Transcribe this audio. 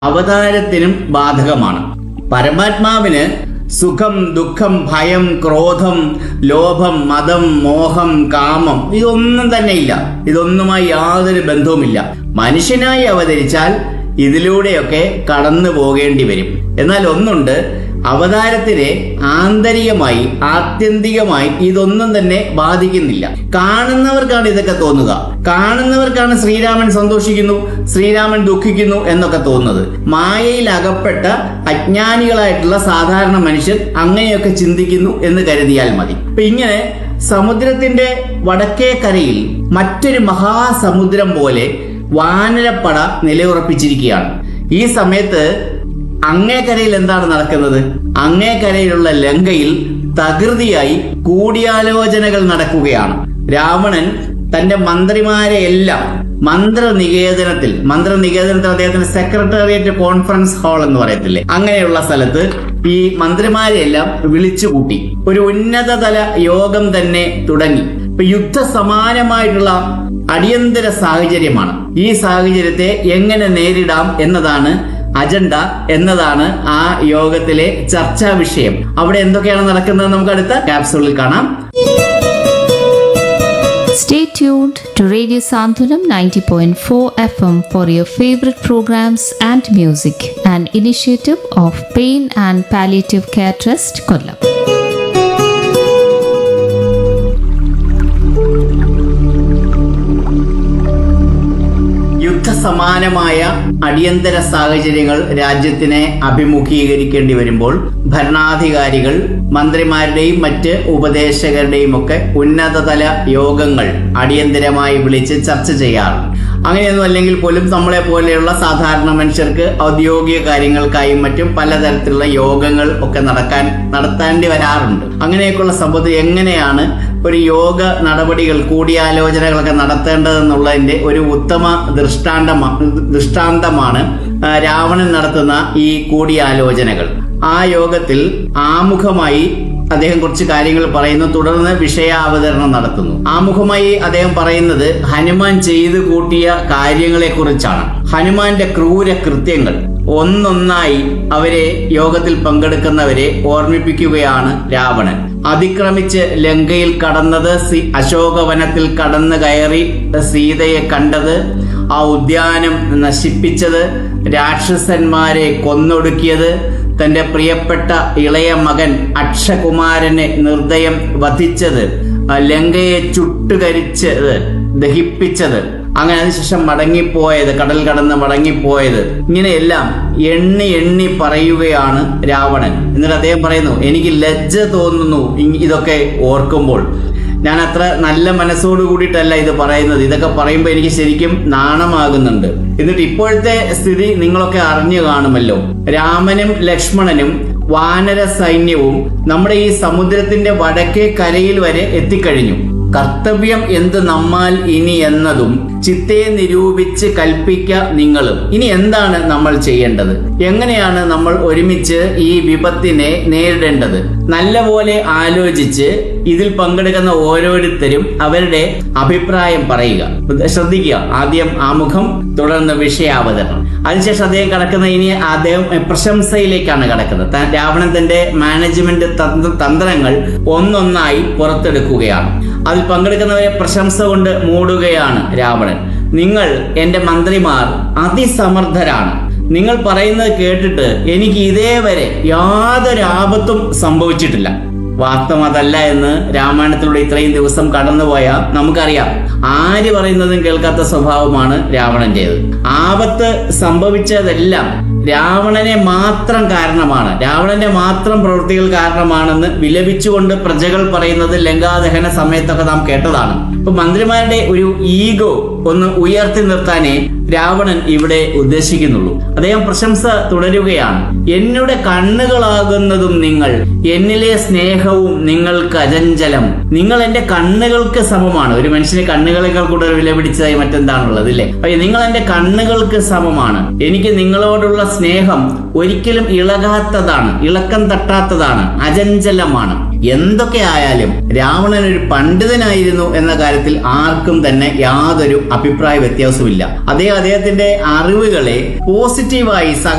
അവതാരത്തിനും ബാധകമാണ് പരമാത്മാവിന് സുഖം ദുഃഖം ഭയം ക്രോധം ലോഭം മതം മോഹം കാമം ഇതൊന്നും തന്നെ ഇല്ല ഇതൊന്നുമായി യാതൊരു ബന്ധവുമില്ല മനുഷ്യനായി അവതരിച്ചാൽ ഇതിലൂടെയൊക്കെ കടന്നു പോകേണ്ടി വരും എന്നാൽ ഒന്നുണ്ട് അവതാരത്തിനെ ആന്തരികമായി ആത്യന്തികമായി ഇതൊന്നും തന്നെ ബാധിക്കുന്നില്ല കാണുന്നവർക്കാണ് ഇതൊക്കെ തോന്നുക കാണുന്നവർക്കാണ് ശ്രീരാമൻ സന്തോഷിക്കുന്നു ശ്രീരാമൻ ദുഃഖിക്കുന്നു എന്നൊക്കെ തോന്നുന്നത് മായയിൽ അകപ്പെട്ട അജ്ഞാനികളായിട്ടുള്ള സാധാരണ മനുഷ്യർ അങ്ങനെയൊക്കെ ചിന്തിക്കുന്നു എന്ന് കരുതിയാൽ മതി അപ്പൊ ഇങ്ങനെ സമുദ്രത്തിന്റെ വടക്കേ കരയിൽ മറ്റൊരു മഹാസമുദ്രം പോലെ വാനരപ്പട നിലയുറപ്പിച്ചിരിക്കുകയാണ് ഈ സമയത്ത് അങ്ങേക്കരയിൽ എന്താണ് നടക്കുന്നത് അങ്ങേക്കരയിലുള്ള ലങ്കയിൽ തകൃതിയായി കൂടിയാലോചനകൾ നടക്കുകയാണ് രാവണൻ തന്റെ മന്ത്രിമാരെ എല്ലാം മന്ത്രനികേതനത്തിൽ മന്ത്രനികേതനത്തിൽ അദ്ദേഹത്തിന്റെ സെക്രട്ടേറിയറ്റ് കോൺഫറൻസ് ഹാൾ എന്ന് പറയത്തില്ലേ അങ്ങനെയുള്ള സ്ഥലത്ത് ഈ മന്ത്രിമാരെ എല്ലാം വിളിച്ചുകൂട്ടി ഒരു ഉന്നതതല യോഗം തന്നെ തുടങ്ങി ഇപ്പൊ യുദ്ധ സമാനമായിട്ടുള്ള അടിയന്തര സാഹചര്യമാണ് ഈ സാഹചര്യത്തെ എങ്ങനെ നേരിടാം എന്നതാണ് അജണ്ട എന്നതാണ് ആ യോഗത്തിലെ ചർച്ചാ വിഷയം അവിടെ എന്തൊക്കെയാണ് നടക്കുന്നത് നമുക്ക് അടുത്ത ക്യാപ്സൂളിൽ കാണാം Stay tuned to Radio Santulam 90.4 FM for your favorite programs and music, an initiative of Pain and Palliative Care Trust, Kollam. യുദ്ധസമാനമായ അടിയന്തര സാഹചര്യങ്ങൾ രാജ്യത്തിനെ അഭിമുഖീകരിക്കേണ്ടി വരുമ്പോൾ ഭരണാധികാരികൾ മന്ത്രിമാരുടെയും മറ്റ് ഉപദേശകരുടെയും ഒക്കെ ഉന്നതതല യോഗങ്ങൾ അടിയന്തരമായി വിളിച്ച് ചർച്ച ചെയ്യാറുണ്ട് അങ്ങനെയൊന്നും അല്ലെങ്കിൽ പോലും നമ്മളെ പോലെയുള്ള സാധാരണ മനുഷ്യർക്ക് ഔദ്യോഗിക കാര്യങ്ങൾക്കായും മറ്റും പലതരത്തിലുള്ള യോഗങ്ങൾ ഒക്കെ നടക്കാൻ നടത്തേണ്ടി വരാറുണ്ട് അങ്ങനെയൊക്കെയുള്ള സംഭവത്തിൽ എങ്ങനെയാണ് ഒരു യോഗ നടപടികൾ കൂടിയാലോചനകളൊക്കെ നടത്തേണ്ടതെന്നുള്ളതിന്റെ ഒരു ഉത്തമ ദൃഷ്ടാന്തമാ ദൃഷ്ടാന്തമാണ് ആ, രാവണൻ നടത്തുന്ന ഈ കൂടിയാലോചനകൾ ആ യോഗത്തിൽ ആമുഖമായി അദ്ദേഹം കുറച്ച് കാര്യങ്ങൾ പറയുന്നു തുടർന്ന് വിഷയാവതരണം നടത്തുന്നു ആമുഖമായി അദ്ദേഹം പറയുന്നത് ഹനുമാൻ ചെയ്തു കൂട്ടിയ കാര്യങ്ങളെ കുറിച്ചാണ് ഹനുമാന്റെ ക്രൂര കൃത്യങ്ങൾ ഒന്നൊന്നായി അവരെ യോഗത്തിൽ പങ്കെടുക്കുന്നവരെ ഓർമ്മിപ്പിക്കുകയാണ് രാവണൻ അതിക്രമിച്ച് ലങ്കയിൽ കടന്നത് സി അശോകവനത്തിൽ കടന്നു കയറി സീതയെ കണ്ടത് ആ ഉദ്യാനം നശിപ്പിച്ചത് രാക്ഷസന്മാരെ കൊന്നൊടുക്കിയത് തന്റെ പ്രിയപ്പെട്ട ഇളയ മകൻ അക്ഷകുമാരനെ നിർദ്ദയം വധിച്ചത് ആ ലങ്കയെ ചുട്ടുകരിച്ചത് ദഹിപ്പിച്ചത് അങ്ങനെ അതിനുശേഷം മടങ്ങിപ്പോയത് കടൽ കടന്ന് മടങ്ങിപ്പോയത് ഇങ്ങനെയെല്ലാം എണ്ണി എണ്ണി പറയുകയാണ് രാവണൻ എന്നിട്ട് അദ്ദേഹം പറയുന്നു എനിക്ക് ലജ്ജ തോന്നുന്നു ഇ- ഇതൊക്കെ ഓർക്കുമ്പോൾ ഞാൻ അത്ര നല്ല മനസ്സോട് കൂടിയിട്ടല്ല ഇത് പറയുന്നത് ഇതൊക്കെ പറയുമ്പോൾ എനിക്ക് ശരിക്കും നാണമാകുന്നുണ്ട് എന്നിട്ട് ഇപ്പോഴത്തെ സ്ഥിതി നിങ്ങളൊക്കെ അറിഞ്ഞു കാണുമല്ലോ രാമനും ലക്ഷ്മണനും വാനര സൈന്യവും നമ്മുടെ ഈ സമുദ്രത്തിന്റെ വടക്കേ കരയിൽ വരെ എത്തിക്കഴിഞ്ഞു കർത്തവ്യം എന്ത് നമ്മാൽ ഇനി എന്നതും ചിത്തെ നിരൂപിച്ച് കൽപ്പിക്ക നിങ്ങളും ഇനി എന്താണ് നമ്മൾ ചെയ്യേണ്ടത് എങ്ങനെയാണ് നമ്മൾ ഒരുമിച്ച് ഈ വിപത്തിനെ നേരിടേണ്ടത് നല്ലപോലെ ആലോചിച്ച് ഇതിൽ പങ്കെടുക്കുന്ന ഓരോരുത്തരും അവരുടെ അഭിപ്രായം പറയുക ശ്രദ്ധിക്കുക ആദ്യം ആമുഖം തുടർന്ന് വിഷയാവതരണം അതിനുശേഷം അദ്ദേഹം കടക്കുന്ന ഇനി അദ്ദേഹം പ്രശംസയിലേക്കാണ് കടക്കുന്നത് താൻ- രാവണൻ തന്റെ മാനേജ്മെന്റ് തന്ത്ര- തന്ത്രങ്ങൾ ഒന്നൊന്നായി പുറത്തെടുക്കുകയാണ് അതിൽ പങ്കെടുക്കുന്നവരെ പ്രശംസ കൊണ്ട് മൂടുകയാണ് രാവണൻ നിങ്ങൾ എന്റെ മന്ത്രിമാർ അതിസമർത്ഥരാണ് നിങ്ങൾ പറയുന്നത് കേട്ടിട്ട് എനിക്ക് ഇതേവരെ യാതൊരു ആപത്തും സംഭവിച്ചിട്ടില്ല വാസ്തവം അതല്ല എന്ന് രാമായണത്തിലൂടെ ഇത്രയും ദിവസം കടന്നുപോയ നമുക്കറിയാം ആര് പറയുന്നതും കേൾക്കാത്ത സ്വഭാവമാണ് രാവണന്റേത് ആപത്ത് സംഭവിച്ചതെല്ലാം രാവണനെ മാത്രം കാരണമാണ് രാവണന്റെ മാത്രം പ്രവൃത്തികൾ കാരണമാണെന്ന് വിലപിച്ചുകൊണ്ട് പ്രജകൾ പറയുന്നത് ലങ്കാദഹന സമയത്തൊക്കെ നാം കേട്ടതാണ് ഇപ്പൊ മന്ത്രിമാരുടെ ഒരു ഈഗോ ഒന്ന് ഉയർത്തി നിർത്താനേ രാവണൻ ഇവിടെ ഉദ്ദേശിക്കുന്നുള്ളൂ അദ്ദേഹം പ്രശംസ തുടരുകയാണ് എന്നുടെ കണ്ണുകളാകുന്നതും നിങ്ങൾ എന്നിലെ സ്നേഹവും നിങ്ങൾക്ക് അജഞ്ചലം നിങ്ങൾ എന്റെ കണ്ണുകൾക്ക് സമമാണ് ഒരു മനുഷ്യന് കണ്ണുകളെക്കാൾ കൂടുതൽ വില പിടിച്ചതായി മറ്റെന്താണുള്ളത് ഇല്ലേ അപ്പൊ നിങ്ങൾ എന്റെ കണ്ണുകൾക്ക് സമമാണ് എനിക്ക് നിങ്ങളോടുള്ള സ്നേഹം ഒരിക്കലും ഇളകാത്തതാണ് ഇളക്കം തട്ടാത്തതാണ് അജഞ്ചലമാണ് എന്തൊക്കെ ആയാലും രാവണൻ ഒരു പണ്ഡിതനായിരുന്നു എന്ന കാര്യത്തിൽ ആർക്കും തന്നെ യാതൊരു അഭിപ്രായ വ്യത്യാസവുമില്ല അദ്ദേഹം അദ്ദേഹത്തിന്റെ അറിവുകളെ പോസിറ്റീവായി സക